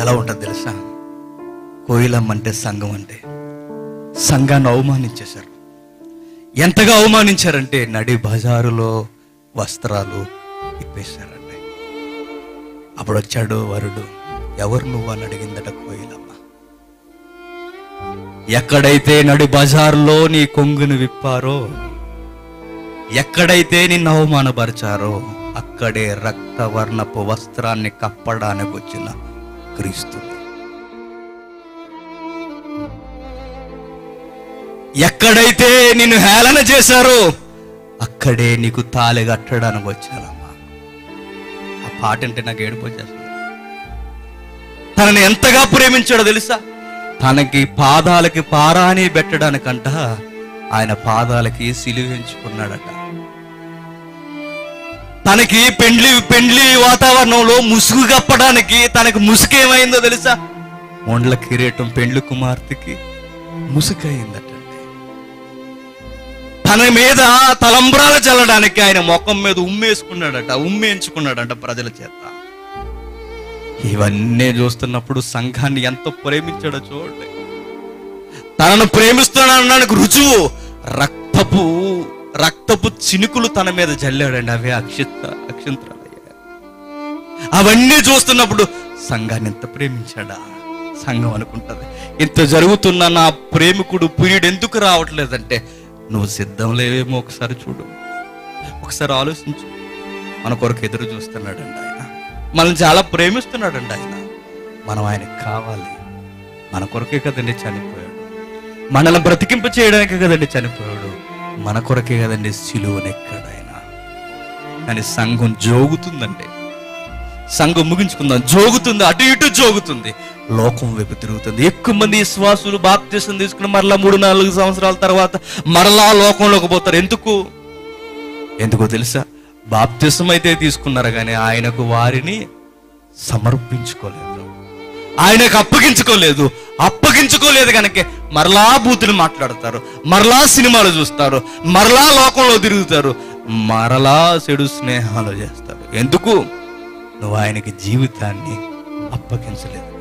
ఎలా ఉంటుంది తెలుసా కోయిలమ్మ అంటే సంఘం అంటే సంఘాన్ని అవమానించేశారు ఎంతగా అవమానించారంటే నడి బజారులో వస్త్రాలు ఇప్పేశారండి అప్పుడు వచ్చాడు వరుడు ఎవరు నువ్వు అని అడిగిందట కోయిలమ్మ ఎక్కడైతే నడి బజార్లో నీ కొంగును విప్పారో ఎక్కడైతే నిన్ను అవమానపరిచారో అక్కడే రక్తవర్ణపు వస్త్రాన్ని కప్పడానికి వచ్చిన క్రీస్తుని ఎక్కడైతే నిన్ను హేళన చేశారో అక్కడే నీకు తాళి కట్టడానికి వచ్చానమ్మా ఆ పాట అంటే నాకు ఏడుపు వచ్చేస్తుంది తనని ఎంతగా ప్రేమించాడో తెలుసా తనకి పాదాలకి పారాని పెట్టడానికంట ఆయన పాదాలకి సిలువించుకున్నాడట తనకి పెండ్లి పెండ్లి వాతావరణంలో ముసుగు కప్పడానికి తనకి ముసుగేమైందో తెలుసా మొండ్ల కిరీటం పెండ్లి కుమార్తెకి ముసుగైందటండి తన మీద తలంబ్రాలు చల్లడానికి ఆయన ముఖం మీద ఉమ్మేసుకున్నాడట ఉమ్మేయించుకున్నాడట ప్రజల చేత ఇవన్నీ చూస్తున్నప్పుడు సంఘాన్ని ఎంత ప్రేమించాడో చూడండి తనను ప్రేమిస్తున్నాడనడానికి రుజువు రక్తపు రక్తపు చినుకులు తన మీద జల్లాడండి అవే అక్షిత అక్షంతరాలయ్యాయి అవన్నీ చూస్తున్నప్పుడు సంఘాన్ని ఎంత ప్రేమించాడా సంఘం అనుకుంటది ఇంత జరుగుతున్న నా ప్రేమికుడు ప్రియుడు ఎందుకు రావట్లేదంటే నువ్వు సిద్ధం లేవేమో ఒకసారి చూడు ఒకసారి ఆలోచించు మన కొరకు ఎదురు చూస్తున్నాడండి ఆయన మనల్ని చాలా ప్రేమిస్తున్నాడండి ఆయన మనం ఆయనకి కావాలి మన కొరకే కదండి చనిపోయాడు మనల్ని బ్రతికింప చేయడానికే కదండి చనిపోయాడు మన కొరకే కదండి సిలువనెక్కాడు ఆయన కానీ సంఘం జోగుతుందండి సంఘం ముగించుకుందాం జోగుతుంది అటు ఇటు జోగుతుంది లోకం వైపు తిరుగుతుంది ఎక్కువ మంది విశ్వాసులు బాప్తీసం తీసుకుని మరలా మూడు నాలుగు సంవత్సరాల తర్వాత మరలా లోకంలోకి పోతారు ఎందుకు ఎందుకో తెలుసా బాప్తిసం అయితే తీసుకున్నారు కానీ ఆయనకు వారిని సమర్పించుకోలేదు ఆయనకు అప్పగించుకోలేదు అప్పగించుకోలేదు కనుక మరలా బూతులు మాట్లాడతారు మరలా సినిమాలు చూస్తారు మరలా లోకంలో తిరుగుతారు మరలా చెడు స్నేహాలు చేస్తారు ఎందుకు నువ్వు ఆయనకి జీవితాన్ని అప్పగించలేదు